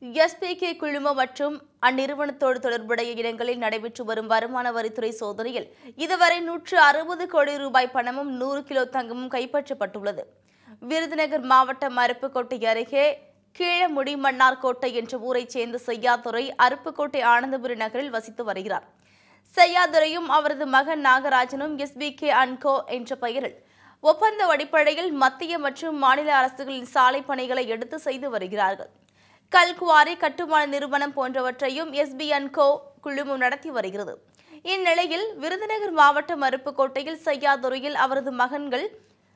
SPK குழுமம் மற்றும் அந்நிறுவனத்தோடு தொடர்புடைய இடங்களில் நடைபெற்று வரும் வருமான வரித்துறை சோதனையில் இதுவரை நூற்று அறுபது கோடி ரூபாய் பணமும் நூறு கிலோ தங்கமும் கைப்பற்றப்பட்டுள்ளது விருதுநகர் மாவட்டம் அருப்புக்கோட்டை அருகே கீழமுடி மன்னார்கோட்டை என்ற ஊரைச் சேர்ந்த செய்யாதுரை அருப்புக்கோட்டை ஆனந்தபுரி நகரில் வசித்து வருகிறார் செய்யாதுரையும் அவரது மகன் நாகராஜனும் எஸ்பிகே அன்கோ என்ற பெயரில் ஒப்பந்த அடிப்படையில் மத்திய மற்றும் மாநில அரசுகளின் சாலை பணிகளை எடுத்து செய்து வருகிறார்கள் கல்குவாரி கட்டுமான நிறுவனம் போன்றவற்றையும் எஸ்பிஎன் கோ குழுமம் நடத்தி வருகிறது இந்நிலையில் விருதுநகர் மாவட்டம் அருப்புக்கோட்டையில் செய்யாதுறையில் அவரது மகன்கள்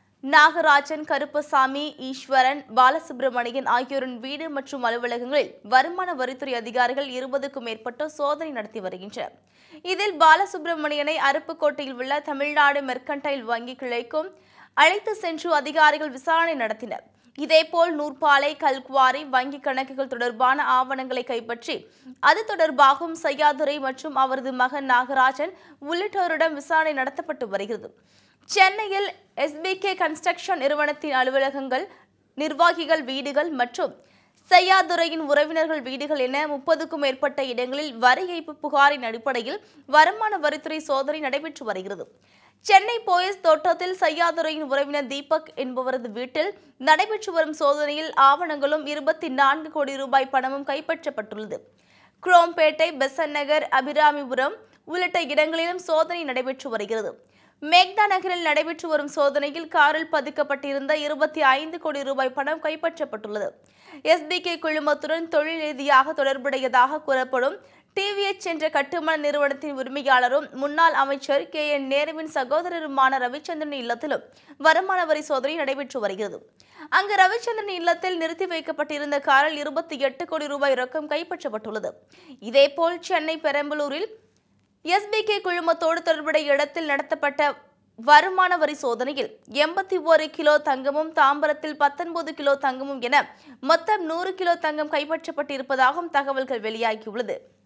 நாகராஜன் கருப்பசாமி ஈஸ்வரன் பாலசுப்ரமணியன் ஆகியோரின் வீடு மற்றும் அலுவலகங்களில் வருமான வரித்துறை அதிகாரிகள் இருபதுக்கும் மேற்பட்டோர் சோதனை நடத்தி வருகின்றனர் இதில் பாலசுப்ரமணியனை அருப்புக்கோட்டையில் உள்ள தமிழ்நாடு மெர்கன்டைல் வங்கி கிளைக்கும் அழைத்து சென்று அதிகாரிகள் விசாரணை நடத்தினர் இதேபோல் நூற்பாலை கல்குவாரி வங்கி கணக்குகள் தொடர்பான ஆவணங்களை கைப்பற்றி அது தொடர்பாகவும் செய்யாதுரை மற்றும் அவரது மகன் நாகராஜன் உள்ளிட்டோரிடம் விசாரணை நடத்தப்பட்டு வருகிறது சென்னையில் எஸ்பிகே கன்ஸ்ட்ரக்ஷன் நிறுவனத்தின் அலுவலகங்கள் நிர்வாகிகள் வீடுகள் மற்றும் செய்யாதுரையின் உறவினர்கள் வீடுகள் என முப்பதுக்கும் மேற்பட்ட இடங்களில் வரி ஏய்ப்பு புகாரின் அடிப்படையில் வருமான வரித்துறை சோதனை நடைபெற்று வருகிறது சென்னை போயஸ் தோட்டத்தில் செய்யாதுரையின் உறவினர் தீபக் என்பவரது வீட்டில் நடைபெற்று வரும் சோதனையில் ஆவணங்களும் இருபத்தி நான்கு கோடி ரூபாய் பணமும் கைப்பற்றப்பட்டுள்ளது குரோம்பேட்டை பெசன் நகர் அபிராமிபுரம் உள்ளிட்ட இடங்களிலும் சோதனை நடைபெற்று வருகிறது மேக்தா நகரில் நடைபெற்று வரும் சோதனையில் காரில் பதிக்கப்பட்டிருந்த இருபத்தி ஐந்து கோடி ரூபாய் பணம் கைப்பற்றப்பட்டுள்ளது எஸ்பிகே குழுமத்துடன் தொழில் ரீதியாக தொடர்புடையதாக கூறப்படும் டிவிஎச் என்ற கட்டுமான நிறுவனத்தின் உரிமையாளரும் முன்னாள் அமைச்சர் கே என் நேருவின் சகோதரருமான ரவிச்சந்திரன் இல்லத்திலும் வருமான வரி சோதனை நடைபெற்று வருகிறது அங்கு ரவிச்சந்திரன் இல்லத்தில் நிறுத்தி வைக்கப்பட்டிருந்த காரில் இருபத்தி எட்டு கோடி ரூபாய் ரொக்கம் கைப்பற்றப்பட்டுள்ளது இதேபோல் சென்னை பெரம்பலூரில் எஸ்பிகே குழுமத்தோடு தொடர்புடைய இடத்தில் நடத்தப்பட்ட வருமான வரி சோதனையில் எண்பத்தி ஒரு கிலோ தங்கமும் தாம்பரத்தில் பத்தொன்பது கிலோ தங்கமும் என மொத்தம் நூறு கிலோ தங்கம் கைப்பற்றப்பட்டிருப்பதாகவும் தகவல்கள் வெளியாகியுள்ளது